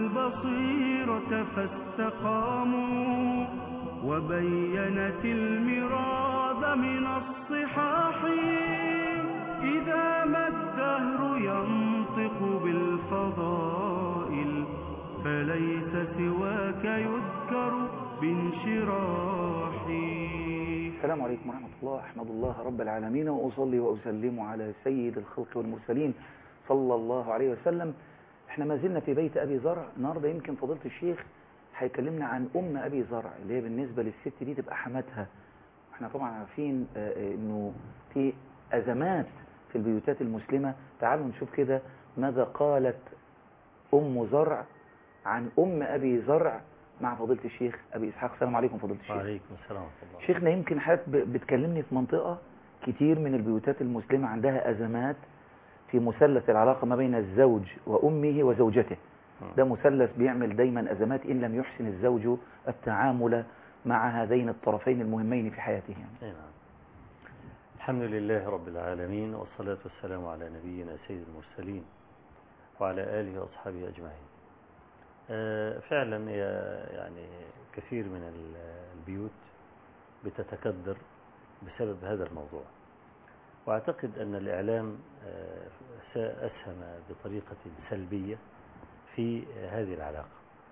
البصيرة فاستقاموا وبينت المراد من الصحاح إذا ما الدهر ينطق بالفضائل فليس سواك يذكر بانشراح السلام عليكم ورحمة الله أحمد الله رب العالمين وأصلي وأسلم على سيد الخلق والمرسلين صلى الله عليه وسلم احنا ما زلنا في بيت أبي زرع النهاردة يمكن فضيلة الشيخ هيكلمنا عن أم أبي زرع اللي هي بالنسبة للست دي تبقى حماتها احنا طبعا عارفين آه، آه، انه في أزمات في البيوتات المسلمة تعالوا نشوف كده ماذا قالت أم زرع عن أم أبي زرع مع فضيلة الشيخ أبي إسحاق السلام عليكم فضيلة الشيخ وعليكم السلام ورحمة الله شيخنا يمكن حضرتك ب- بتكلمني في منطقة كتير من البيوتات المسلمة عندها أزمات في مثلث العلاقة ما بين الزوج وأمه وزوجته ده مثلث بيعمل دايما أزمات إن لم يحسن الزوج التعامل مع هذين الطرفين المهمين في حياته أي نعم الحمد لله رب العالمين والصلاة والسلام على نبينا سيد المرسلين وعلى آله وأصحابه أجمعين آه، فعلا يا- يعني كثير من ال- البيوت بتتكدر بسبب هذا الموضوع وأعتقد أن الإعلام آه، سأسهم بطريقة سلبية في هذه العلاقة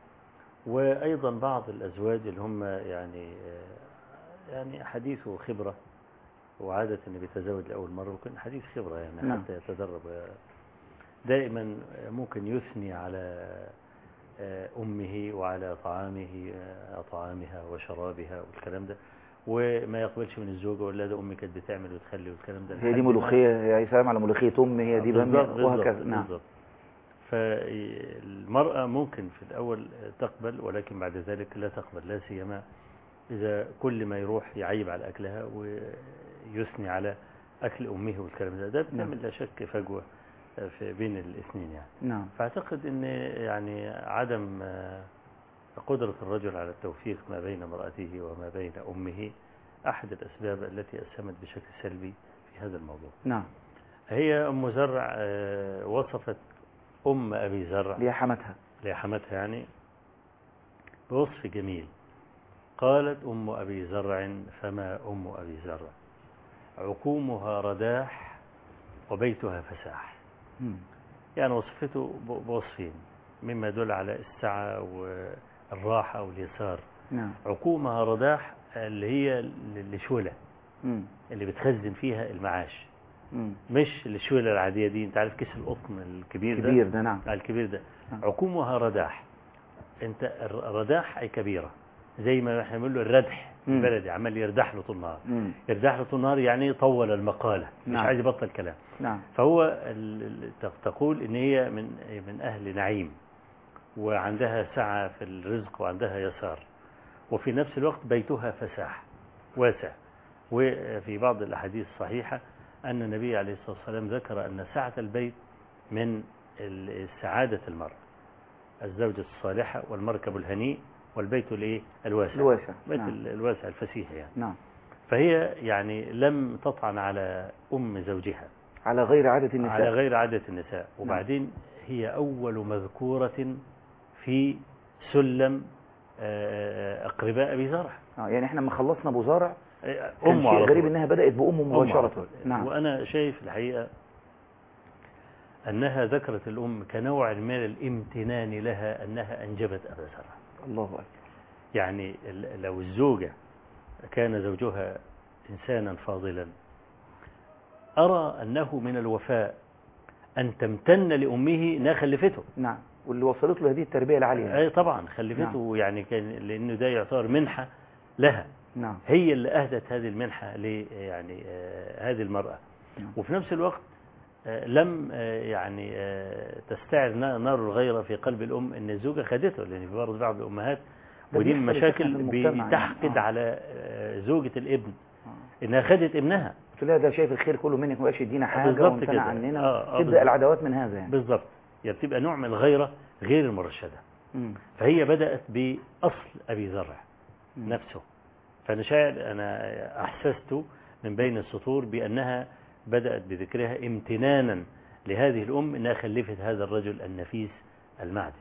وأيضا بعض الأزواج اللي هم يعني آه، يعني حديث خبرة وعادة أنه بيتزوج لأول مرة وكان حديث خبرة يعني نعم. حتى يتدرب دائما ممكن يثني على آه، أمه وعلى طعامه آه، طعامها وشرابها والكلام ده وما يقبلش من الزوجة ولا ده أمي كانت بتعمل وتخلي والكلام ده هي دي لحد ما- ملوخية يا سلام على ملوخية أم هي دي بامية بالضبط وهكذا بالضبط نعم بالضبط فالمرأة ممكن في الأول تقبل ولكن بعد ذلك لا تقبل لا سيما إذا كل ما يروح يعيب على أكلها ويثني على أكل أمه والكلام ده ده بتعمل لا شك فجوة في بين الاثنين يعني نعم فأعتقد أن يعني عدم آه، قدرة الرجل على التوفيق ما بين امرأته وما بين أمه أحد الأسباب التي أسهمت بشكل سلبي في هذا الموضوع نعم هي أم زرع آه، وصفت أم أبي زرع اللي هي حماتها لحمتها يعني بوصف جميل قالت أم أبي زرع فما أم أبي زرع عقومها رداح وبيتها فساح مم. يعني وصفته ب- بوصفين مما يدل على السعة والراحة واليسار نعم عقومها رداح اللي هي الشولة مم. اللي بتخزن فيها المعاش مم. مش الشولة العادية دي انت عارف كيس القطن الكبير ده كبير ده نعم آه، الكبير ده نعم. عقومها رداح انت الر- الرداح اي كبيرة زي ما احنا بنقول له الردح مم. البلدي عمال يردح له طول النهار مم. يردح له طول النهار يعني طول المقالة مش نعم. عايز يبطل كلام نعم فهو ال- ال- تق- تقول ان هي من من اهل نعيم وعندها سعة في الرزق وعندها يسار وفي نفس الوقت بيتها فساح واسع وفي بعض الاحاديث الصحيحة ان النبي عليه الصلاة والسلام ذكر ان سعة البيت من ال- سعادة المرء الزوجة الصالحة والمركب الهنيء والبيت الايه الواسع الواسع بيت نعم. ال- الواسع الفسيح يعني نعم فهي يعني لم تطعن على أم زوجها على غير عادة النساء على غير عادة النساء وبعدين هي أول مذكورة في سلم آه، أقرباء أبي زرع آه يعني احنا لما خلصنا ابو زرع آه، كان أمه شيء على غريب طول. انها بدأت بأمه أمه على مباشرة طول. نعم وأنا شايف الحقيقة أنها ذكرت الأم كنوع من الامتنان لها أنها أنجبت أبا زرع الله أكبر يعني ال- لو الزوجة كان زوجها إنسانا فاضلا أرى أنه من الوفاء أن تمتن لأمه أنها خلفته نعم واللي وصلت له هذه التربية العالية أي طبعا خلفته يعني كان لأنه ده يعتبر منحة لها نعم هي اللي أهدت هذه المنحة ل يعني آه، هذه المرأة نعم. وفي نفس الوقت آه، لم آه، يعني آه، تستعر نا- نار الغيرة في قلب الأم أن الزوجة خدته لأن في برضه بعض الأمهات ده ودي بيحصل المشاكل فعلاً في المجتمع بتحقد يعني. آه. على آه، زوجة الابن آه. انها خدت ابنها قلت لها ده شايف الخير كله منك ما بقاش يدينا حاجة بالظبط وامتنع كده. عننا آه، آه، تبدأ بالظبط. العداوات من هذا يعني بالظبط يعني بتبقى نوع من الغيرة غير المرشدة مم. فهي بدأت بأصل أبي زرع مم. نفسه فأنا شاعر أنا أحسست من بين السطور بأنها بدأت بذكرها امتنانا لهذه الأم أنها خلفت هذا الرجل النفيس المعدن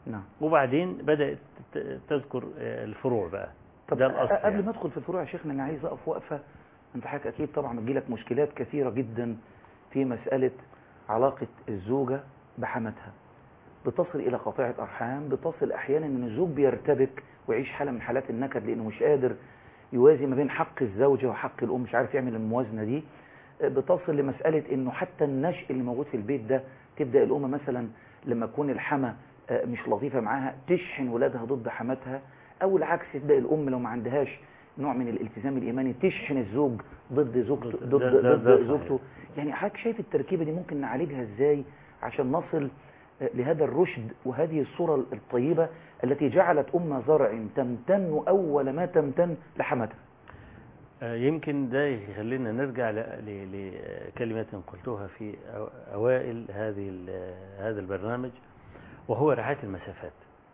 نعم وبعدين بدأت ت- تذكر آه، الفروع بقى طب ده الأصل قبل يعني. ما ادخل في الفروع يا شيخنا انا عايز اقف وقفه انت حضرتك اكيد طبعا بتجيلك مشكلات كثيره جدا في مساله علاقه الزوجه بحماتها بتصل الى قطيعه ارحام بتصل احيانا ان الزوج بيرتبك ويعيش حاله من حالات النكد لانه مش قادر يوازي ما بين حق الزوجه وحق الام مش عارف يعمل الموازنه دي بتصل لمساله انه حتى النشء اللي موجود في البيت ده تبدا الام مثلا لما تكون الحما آه، مش لطيفه معاها تشحن ولادها ضد حماتها او العكس تبدا الام لو ما عندهاش نوع من الالتزام الايماني تشحن الزوج ضد زوجته ده- ضد ده- ده ضد صحيح. زوجته يعني حضرتك شايف التركيبه دي ممكن نعالجها ازاي عشان نصل آه، لهذا الرشد وهذه الصوره الطيبه التي جعلت ام زرع تمتن اول ما تمتن لحماتها آه، يمكن ده يخلينا نرجع ل- ل- لكلمة قلتها في أو- أوائل هذه ال- هذا البرنامج وهو رعاية المسافات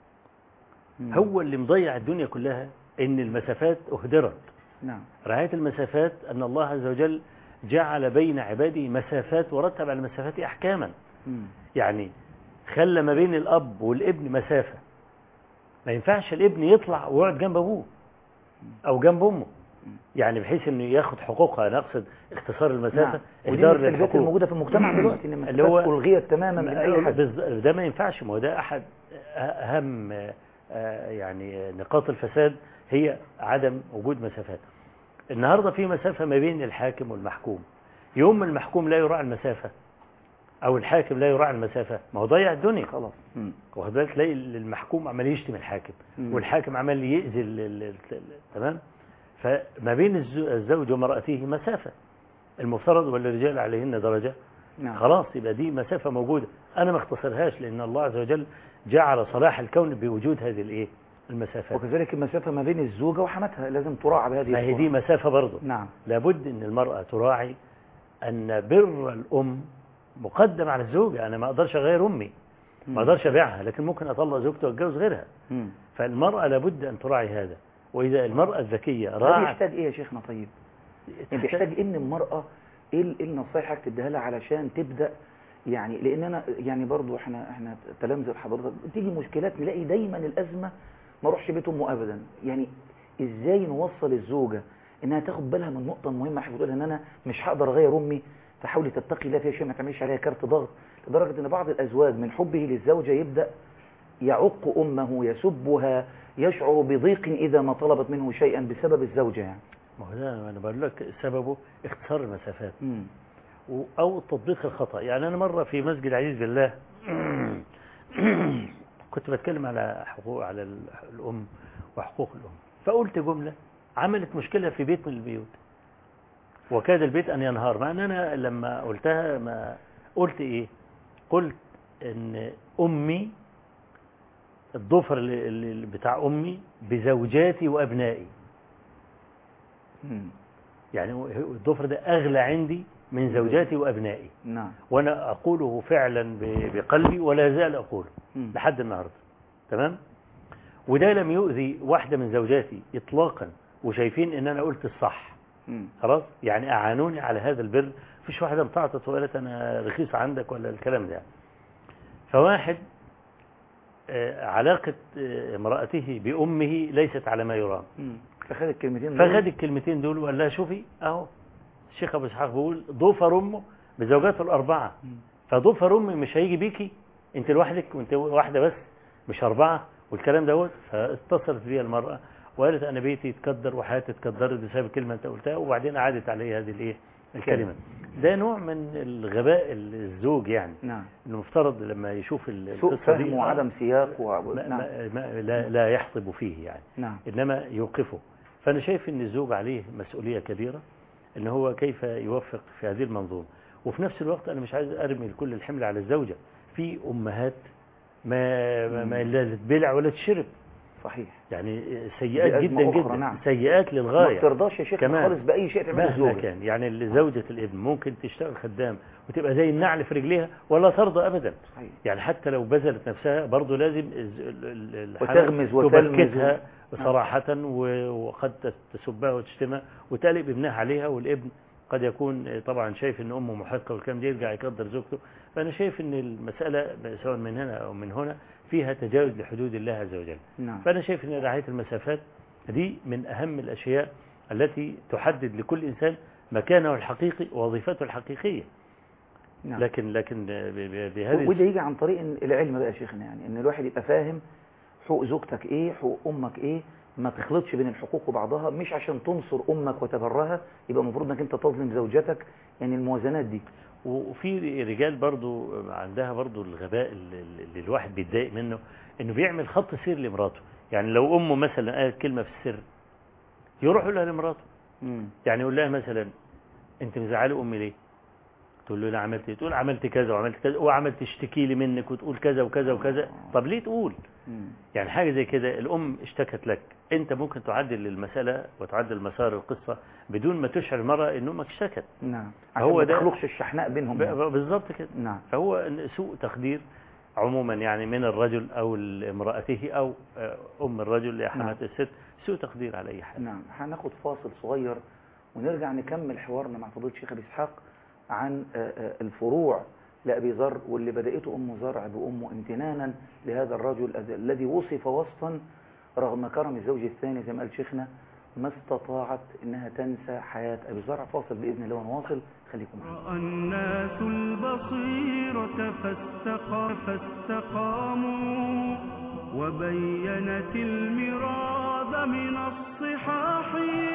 هو اللي مضيع الدنيا كلها إن المسافات أهدرت نعم رعاية المسافات أن الله عز وجل جعل بين عباده مسافات ورتب على المسافات أحكاما مم. يعني خلى ما بين الأب والابن مسافة ما ينفعش الابن يطلع ويقعد جنب أبوه أو جنب أمه يعني بحيث انه ياخد حقوقها انا اقصد اختصار المسافه نعم ودي اهدار من السلبيات للحقوق الموجوده في المجتمع دلوقتي ان اللي هو- المسافات الغيت تماما من اي حد بالظ- ده ما ينفعش ما هو ده احد اهم آه، يعني نقاط الفساد هي عدم وجود مسافات النهارده في مسافه ما بين الحاكم والمحكوم يوم ما المحكوم لا يراعي المسافه او الحاكم لا يراعي المسافه ما هو ضيع الدنيا خلاص مم. واخد بالك تلاقي المحكوم عمال يشتم الحاكم مم. والحاكم عمال يأذي ال- ال- ال- تمام فما بين الز- الزوج ومرأته مسافة المفترض والرجال عليهن درجة نعم خلاص يبقى دي مسافة موجودة أنا ما اختصرهاش لأن الله عز وجل جعل صلاح الكون بوجود هذه الإيه المسافات وكذلك المسافة ما بين الزوجة وحماتها لازم تراعى بهذه ما هي دي الصورة. مسافة برضه نعم لابد أن المرأة تراعي أن بر الأم مقدم على الزوجة أنا ما أقدرش أغير أمي ما أقدرش أبيعها لكن ممكن أطلق زوجتي وأتجوز غيرها مم. فالمرأة لابد أن تراعي هذا وإذا المرأة الذكية ده راعت بيحتاج ايه يا شيخنا طيب يعني بيحتاج ان المرأة ايه ال- إيه النصايح حضرتك تديها لها علشان تبدأ يعني لان انا يعني برضو احنا احنا تلامذة حضرتك بتيجي مشكلات نلاقي دايما الازمة ما اروحش بيت امه ابدا يعني ازاي نوصل الزوجة انها تاخد بالها من نقطة مهمة حضرتك بتقولها ان انا مش هقدر اغير امي فحاولي تتقي الله فيها شيء ما تعمليش عليها كارت ضغط لدرجة ان بعض الازواج من حبه للزوجة يبدأ يعق امه يسبها يشعر بضيق اذا ما طلبت منه شيئا بسبب الزوجة يعني ما هو ده أنا بقول لك سببه اختصار المسافات مم. و- أو تطبيق الخطأ يعني أنا مرة في مسجد عزيز بالله كنت بتكلم على حقوق على ال- الأم وحقوق الأم فقلت جملة عملت مشكلة في بيت من البيوت وكاد البيت أن ينهار مع أن أنا لما قلتها ما قلت إيه قلت إن أمي الضفر اللي- اللي بتاع أمي بزوجاتي وأبنائي مم. يعني هو- الضفر ده أغلى عندي من زوجاتي وأبنائي نعم وأنا أقوله فعلا ب- بقلبي ولا زال أقوله مم. لحد النهاردة تمام وده لم يؤذي واحدة من زوجاتي إطلاقا وشايفين إن أنا قلت الصح مم. خلاص يعني أعانوني على هذا البر مفيش واحدة بتعطت وقالت أنا رخيص عندك ولا الكلام ده فواحد آه، علاقة آه، امرأته بأمه ليست على ما يرام مم. فخد الكلمتين دول. فخد الكلمتين دول وقال لها شوفي اهو الشيخ ابو اسحاق بيقول ضفر امه بزوجاته الاربعه مم. فضفر امي مش هيجي بيكي انت لوحدك وانت واحده بس مش اربعه والكلام دوت فاتصلت بي المراه وقالت انا بيتي اتكدر وحياتي اتكدرت بسبب الكلمه انت قلتها وبعدين عادت علي هذه الايه الكلمه ده نوع من الغباء الزوج يعني نعم المفترض لما يشوف ال- سوء القصه دي فهم وعدم سياق و... ما نعم ما ما لا, لا يحطب فيه يعني نعم إنما يوقفه فأنا شايف أن الزوج عليه مسؤولية كبيرة أن هو كيف يوفق في هذه المنظومة وفي نفس الوقت أنا مش عايز أرمي كل الحمل على الزوجة في أمهات ما, ما, ما لا تبلع ولا تشرب صحيح يعني سيئات دي أزمة جدا أخرى، جدا نعم. سيئات ما للغاية بترضاش يا شيخ كمان. خالص بأي شيء تعمله مهما الزوجة كان يعني اللي زوجة الابن ممكن تشتغل خدام وتبقى زي النعل في رجليها ولا ترضى أبدا صحيح يعني حتى لو بذلت نفسها برضه لازم الز- ال- ال- الحمل وتغمز وتلمز تبكتها و- صراحة و- وقد تسبها وتشتمها وتقلب ابنها عليها والابن قد يكون طبعا شايف ان امه محقه والكلام ده يرجع يقدر زوجته فانا شايف ان المساله سواء من هنا او من هنا فيها تجاوز لحدود الله عز وجل نعم فأنا شايف أن رعاية المسافات دي من أهم الأشياء التي تحدد لكل إنسان مكانه الحقيقي ووظيفته الحقيقية نعم لكن لكن ب- ب- بهذه وده يجي عن طريق إن العلم بقى يا شيخنا يعني ان الواحد يبقى فاهم حقوق زوجتك ايه حقوق امك ايه ما تخلطش بين الحقوق وبعضها مش عشان تنصر امك وتبرها يبقى المفروض انك انت تظلم زوجتك يعني الموازنات دي وفي رجال برضو عندها برضو الغباء اللي اللي الواحد بيتضايق منه انه بيعمل خط سير لمراته يعني لو امه مثلا قالت كلمة في السر يروح يقولها لمراته مم. يعني يقول لها مثلا انت مزعله امي ليه تقول له انا عملت ايه تقول عملت كذا وعملت كذا وعملت تشتكي لي منك وتقول كذا وكذا وكذا طب ليه تقول مم. يعني حاجة زي كده الأم اشتكت لك أنت ممكن تعدل المسألة وتعدل مسار القصة بدون ما تشعر المرأة أن أمك اشتكت نعم هو هو ما ده- تخلقش الشحناء بينهم ب- يعني. ب- بالظبط كده نعم فهو إن سوء تقدير عموما يعني من الرجل أو امرأته أو آه، أم الرجل يا حماة الست سوء تقدير على أي حال نعم هناخد فاصل صغير ونرجع نكمل حوارنا مع فضيلة الشيخ أبي إسحاق عن آه، آه، الفروع لأبي ذر واللي بدأته أم زرع بأمه امتنانا لهذا الرجل الذي- الذي وصف وصفا رغم كرم الزوج الثاني زي ما قال شيخنا ما استطاعت انها تنسى حياة ابي زرع فاصل باذن الله ونواصل خليكم معنا رأى الناس البصيرة فاستقا فاستقاموا وبينت المراد من الصحاح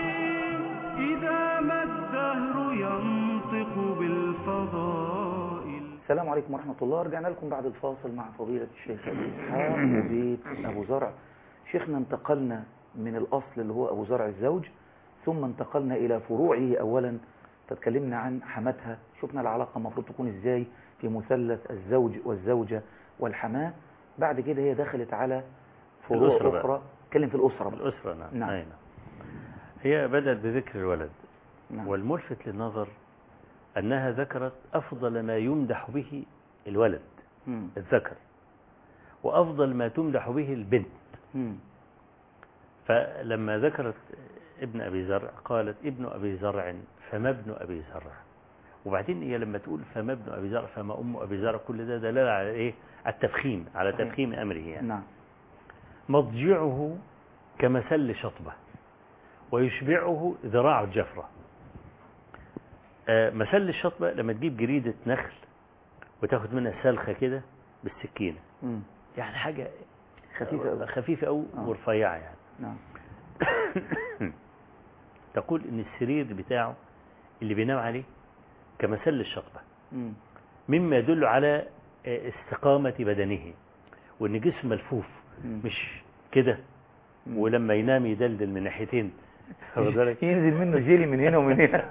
إذا ما الدهر ينطق بالفضائل السلام عليكم ورحمة الله رجعنا لكم بعد الفاصل مع فضيلة الشيخ أبي إسحاق وبيت أبو زرع شيخنا انتقلنا من الأصل اللي هو أبو زرع الزوج ثم انتقلنا إلى فروعه أولا فتكلمنا عن حماتها شفنا العلاقة المفروض تكون إزاي في مثلث الزوج والزوجة والحماة بعد كده هي دخلت على فروع الأسرة بقى. أخرى اتكلم في الأسرة بقى. الأسرة نعم نعم. أي نعم. هي بدأت بذكر الولد نعم. والملفت للنظر أنها ذكرت أفضل ما يمدح به الولد مم. الذكر وأفضل ما تمدح به البنت مم. فلما ذكرت ابن أبي زرع قالت ابن أبي زرع فما ابن أبي زرع وبعدين هي لما تقول فما ابن أبي زرع فما أم أبي زرع كل ده دلالة على إيه على التفخيم على صحيح. تفخيم أمره يعني نعم مضجعه كمسل شطبة ويشبعه ذراع الجفرة آه، مسل الشطبة لما تجيب جريدة نخل وتاخد منها سلخة كده بالسكينة مم. يعني حاجة خفيفة أوي. خفيفة أو آه. ورفيعة يعني نعم تقول ان السرير بتاعه اللي بينام عليه كمسل الشطبة مم. مما يدل على آه، استقامة بدنه وان جسم ملفوف مم. مش كده مم. ولما ينام يدلدل من ناحيتين واخد بالك؟ ينزل منه جيلي من هنا ومن هنا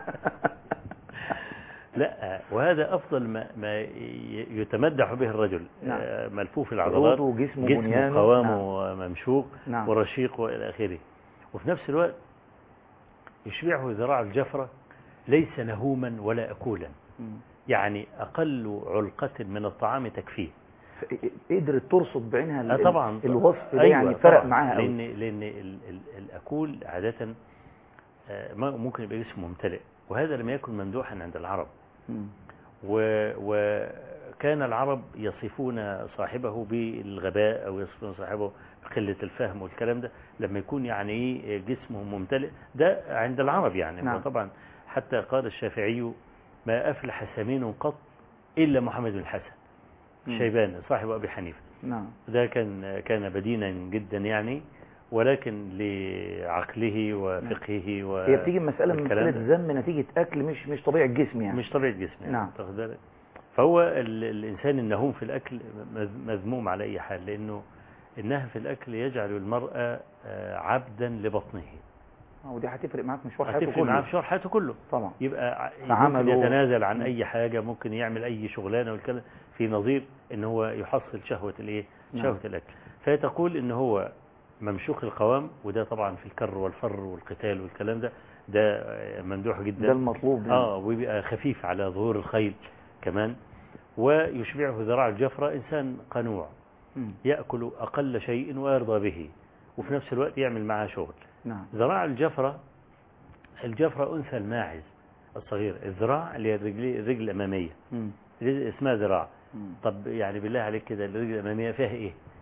لا وهذا أفضل ما, ما ي- يتمدح به الرجل نعم. آه، ملفوف العضلات عضو جسمه جسمه بنيانه قوامه ممشوق نعم. ورشيق وإلى آخره وفي نفس الوقت يشبعه ذراع الجفرة ليس نهوما ولا أكولا مم. يعني أقل علقة من الطعام تكفيه ف- قدرت ترصد بعينها ال- آه طبعا الوصف ده أيوة يعني فرق طبعاً. معاها قوي لأن, لأن ال ال الأكول عادة آه، ما- ممكن يبقى جسمه ممتلئ وهذا لم يكن ممدوحا عند العرب مم. و- وكان العرب يصفون صاحبه بالغباء أو يصفون صاحبه بقلة الفهم والكلام ده لما يكون يعني إيه جسمه ممتلئ ده عند العرب يعني نعم. وطبعا حتى قال الشافعي ما أفلح سمين قط إلا محمد بن الحسن مم. شيبان صاحب أبي حنيفة نعم ده كان كان بدينا جدا يعني ولكن لعقله وفقهه و هي بتيجي مسألة من والكلام مسألة ده. ذم نتيجة أكل مش مش طبيعة الجسم يعني مش طبيعة جسم يعني نعم. تاخد بالك فهو ال- الإنسان النهوم في الأكل مذ- مذموم على أي حال لأنه النهي في الأكل يجعل المرأة آه، عبدا لبطنه آه، ودي هتفرق معاك مشوار حياته هتفرق معاه كله في شهر حياته كله طبعا يبقى ع- في ممكن عمله. يتنازل عن مم. أي حاجة ممكن يعمل أي شغلانة والكلام في نظير إن هو يحصل شهوة الإيه نعم. شهوة الأكل فهي تقول إن هو ممشوق القوام وده طبعا في الكر والفر والقتال والكلام ده ده آه، ممدوح جدا ده المطلوب اه ويبقى خفيف على ظهور الخيل كمان ويشبعه ذراع الجفرة إنسان قنوع مم. يأكل أقل شيء ويرضى به وفي نفس الوقت يعمل معها شغل نعم ذراع الجفرة الجفرة أنثى الماعز الصغير الذراع اللي هي الرجل, الرجل الأمامية مم. دي اسمها ذراع مم. طب يعني بالله عليك كده الرجل الأمامية فيها إيه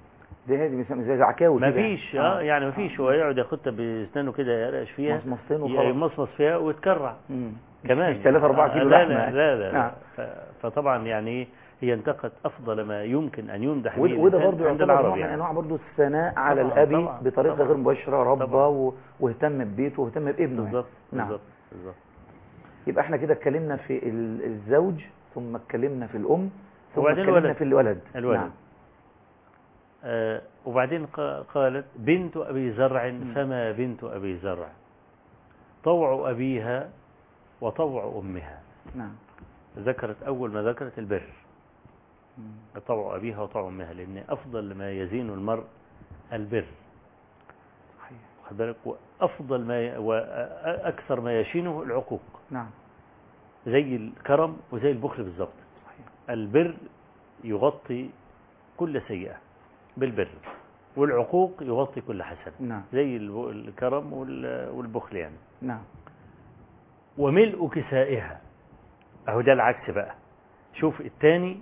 زي هذه زي زي زعكاوي ما كده. فيش اه يعني ما فيش هو يقعد ياخدها باسنانه كده يرقش فيها مصمصتين وخلاص يمصمص فيها ويتكرع مم. كمان مش 3 4 آه، كيلو لا لحمه لا يعني. لا, لا, نعم. لا. ف- فطبعا يعني إيه، هي انتقت افضل ما يمكن ان يمدح به وده وده الإنسان برضه عند يعتبر العرب نوع من يعني انواع برضه الثناء على طبعاً، الابي طبعاً، بطريقه طبعاً. غير مباشره ربى طبعاً. و- واهتم ببيته واهتم بابنه يعني. بالظبط نعم بالظبط بالظبط يبقى احنا كده اتكلمنا في ال- الزوج ثم اتكلمنا في الام ثم وبعدين اتكلمنا الولد. في الولد الولد. نعم. آه وبعدين قا- قالت بنت أبي زرع مم. فما بنت أبي زرع طوع أبيها وطوع أمها نعم ذكرت أول ما ذكرت البر مم. طوع أبيها وطوع أمها لأن أفضل ما يزين المرء البر صحيح واخد بالك وأفضل ما ي... وأكثر ما يشينه العقوق نعم زي الكرم وزي البخل بالظبط صحيح البر يغطي كل سيئة بالبر والعقوق يغطي كل حسنة نعم زي الب- الكرم وال- والبخل يعني نعم وملء كسائها اهو ده العكس بقى شوف التاني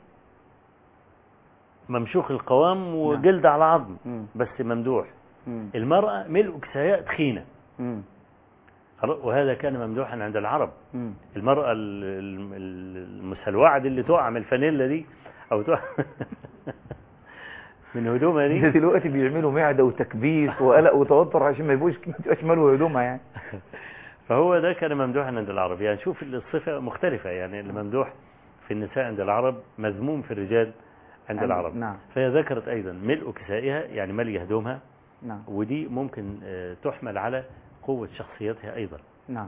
ممشوخ القوام وجلد على عظم مم. بس ممدوح مم. المرأة ملء كسائها تخينة مم. خلاص؟ وهذا كان ممدوحا عند العرب مم. المرأة ال- ال- ال- المسلوعة دي اللي تقع من الفانيلا دي أو تقع من هدومها ده دي دلوقتي بيعملوا معده وتكبيس وقلق وتوتر عشان ما يبقوش ما تبقاش مالوا هدومها يعني فهو ده كان ممدوحا عند العرب يعني شوف الصفة مختلفة يعني الممدوح في النساء عند العرب مذموم في الرجال عند عند- العرب نعم. فهي ذكرت أيضا ملء كسائها يعني ملي هدومها نعم ودي ممكن آه، تحمل على قوة شخصيتها أيضا نعم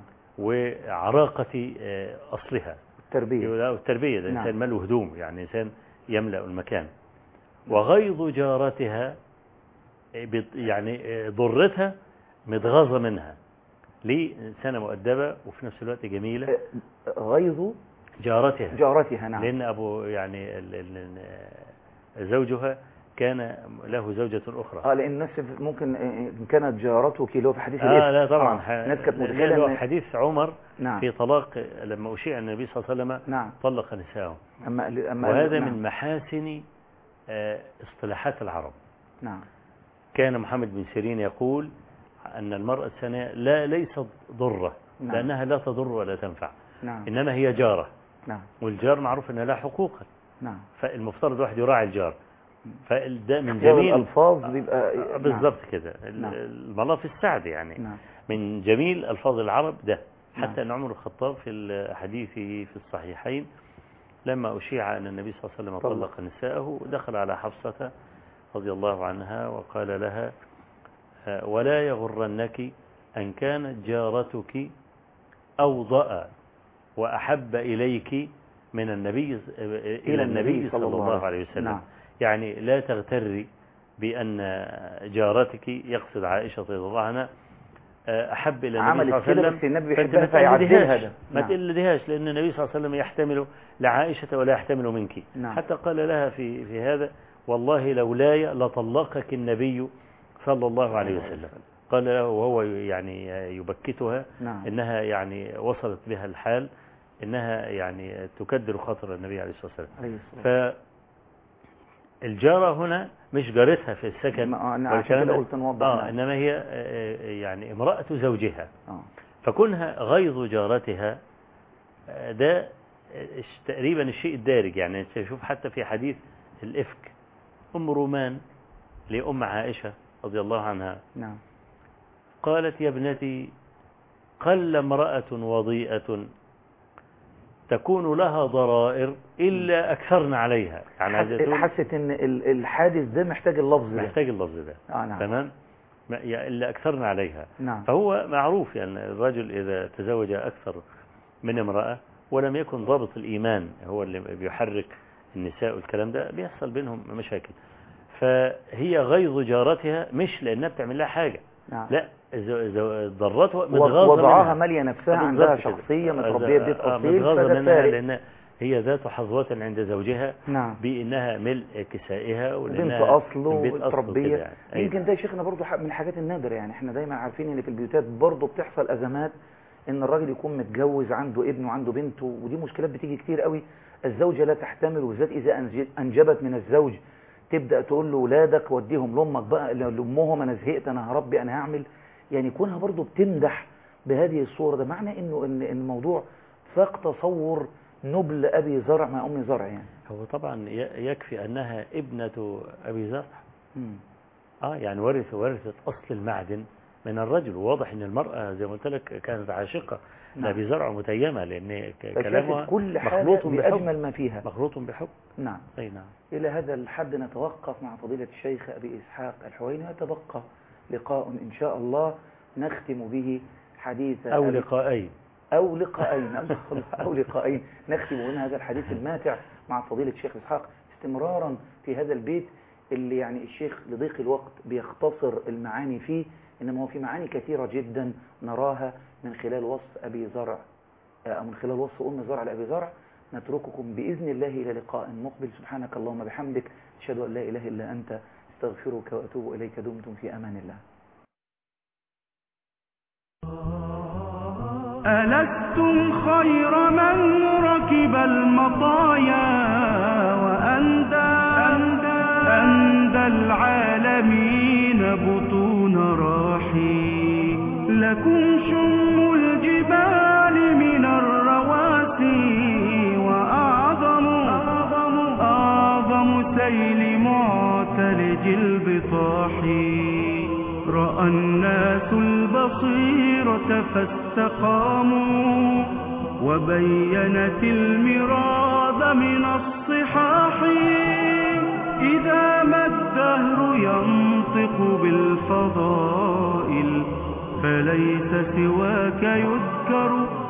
وعراقة آه، أصلها التربيه لا، التربية ده نعم. إنسان ماله هدوم يعني إنسان يملأ المكان وغيظ جارتها آه، بت- يعني آه، ضرتها متغاظة منها ليه إنسانة مؤدبة وفي نفس الوقت جميلة آه، غيظ جارتها جارتها نعم لأن أبو يعني ال- ال- ال- زوجها كان له زوجة أخرى اه لان الناس ممكن آه، ان كانت جارتك اللي هو في حديث آه الإفك. لا طبعا آه. الناس كانت لأنه متخيله ان حديث عمر نعم في طلاق لما أشيع النبي صلى الله عليه وسلم نعم طلق نساءه اما اما وهذا نعم. من محاسن آه، اصطلاحات العرب نعم كان محمد بن سيرين يقول أن المرأة الثانية لا ليست ضرة نعم. لأنها لا تضر ولا تنفع نعم إنما هي جارة نعم والجار معروف أن لها حقوقا نعم فالمفترض واحد يراعي الجار فده من اختيار جميل الالفاظ بيبقى آه، بالضبط كده نعم. المرأة في السعد يعني نعم من جميل ألفاظ العرب ده نعم. حتى أن عمر الخطاب في الحديث في الصحيحين لما أشيع أن النبي صلى الله عليه وسلم طلق. طلق نساءه دخل على حفصة رضي الله عنها وقال لها آه، ولا يغرنك أن كانت جارتك أوضأ وأحب إليك من النبي إلى النبي صلى الله عليه وسلم نعم يعني لا تغتري بأن جارتك يقصد عائشة رضي الله عنها آه، أحب إلى النبي صلى عملت الله عليه كده وسلم بس النبي فأنت بيحبها ما فيعدلها تقلدهاش ده ما نعم. تقلدهاش لأن النبي صلى الله عليه وسلم يحتمل لعائشة ولا يحتمل منك نعم. حتى قال لها في في هذا والله لولاي لطلقك النبي صلى الله عليه وسلم قال له وهو يعني يبكتها نعم إنها يعني وصلت بها الحال إنها يعني تكدر خاطر النبي عليه الصلاة والسلام عليه الصلاة فالجارة هنا مش جارتها في السكن ما- آه، نعم، عشان والكلام كده ده. قلت نوضح آه نعم. إنما هي آه، آه، يعني امرأة زوجها آه. فكونها غيظ جارتها آه، ده آه، تقريبا الشيء الدارج يعني انت تشوف حتى في حديث الإفك أم رومان لأم عائشة رضي الله عنها نعم قالت يا ابنتي قل امرأة وضيئة تكون لها ضرائر إلا أكثرن عليها يعني عايزة حس- تقول حست ان ال- الحادث ده محتاج اللفظ ده محتاج اللفظ ده اه نعم تمام ما- يعني إلا أكثرن عليها نعم فهو معروف يعني الرجل إذا تزوج أكثر من امرأة ولم يكن ضابط الإيمان هو اللي بيحرك النساء والكلام ده بيحصل بينهم مشاكل فهي غيظ جارتها مش لأنها بتعمل لها حاجة نعم لا ز- ز- ضرتها متغاظة وضعها منها. مالية نفسها بالظبط عندها كده. شخصية آه، متربية في بيت آه، أصيل متغاظة فده منها فارق لأن هي ذات حظوة عند زوجها نعم بأنها ملء كسائها بنت ولأنها أصل من بيت أصل وتربية وكده يعني. أيوة. يمكن ده يا شيخنا برضو ح- من الحاجات النادرة يعني احنا دايما عارفين ان في البيوتات برضو بتحصل أزمات ان الراجل يكون متجوز عنده ابن وعنده بنت ودي مشكلات بتيجي كتير قوي الزوجة لا تحتمل وبالذات إذا أنج- أنجبت من الزوج تبدأ تقول لأولادك وديهم لأمك بقى لأمهم أنا زهقت أنا هربي أنا هعمل يعني كونها برضو بتمدح بهذه الصورة ده معنى إنه إن إن الموضوع فاق تصور نبل أبي زرع مع أم زرع يعني هو طبعا ي- يكفي أنها ابنة أبي زرع مم. اه يعني ورث ورثت أصل المعدن من الرجل وواضح أن المرأة زي ما قلت لك كانت عاشقة نعم. لأبي زرع متيمة لأن ك- فشافت كلامها كل حاجة مخلوط بحب بأجمل ما فيها مخلوط بحب نعم أي نعم إلى هذا الحد نتوقف مع فضيلة الشيخ أبي إسحاق الحويني ويتبقى لقاء إن شاء الله نختم به حديث أو أبي لقاءين أو لقاءين أسأل الله أو لقاءين نختم هنا هذا الحديث الماتع مع فضيلة الشيخ إسحاق استمرارا في هذا البيت اللي يعني الشيخ لضيق الوقت بيختصر المعاني فيه إنما هو في معاني كثيرة جدا نراها من خلال وصف أبي زرع أو من خلال وصف أم زرع لأبي زرع نترككم بإذن الله إلى لقاء مقبل سبحانك اللهم بحمدك أشهد أن لا إله إلا أنت استغفرك وأتوب إليك دمتم في أمان الله ألستم خير من ركب المطايا وأندى أندى, أندى العالمين بطون راحي لكم شم الجبال من الرواسي وأعظم أعظم, أعظم سيل معتلج البطاح رأى الناس البصيرة فاستقاموا وبينت المراد من الصحاح إذا ما الدهر ينطق بالفضائل فليس سواك يذكر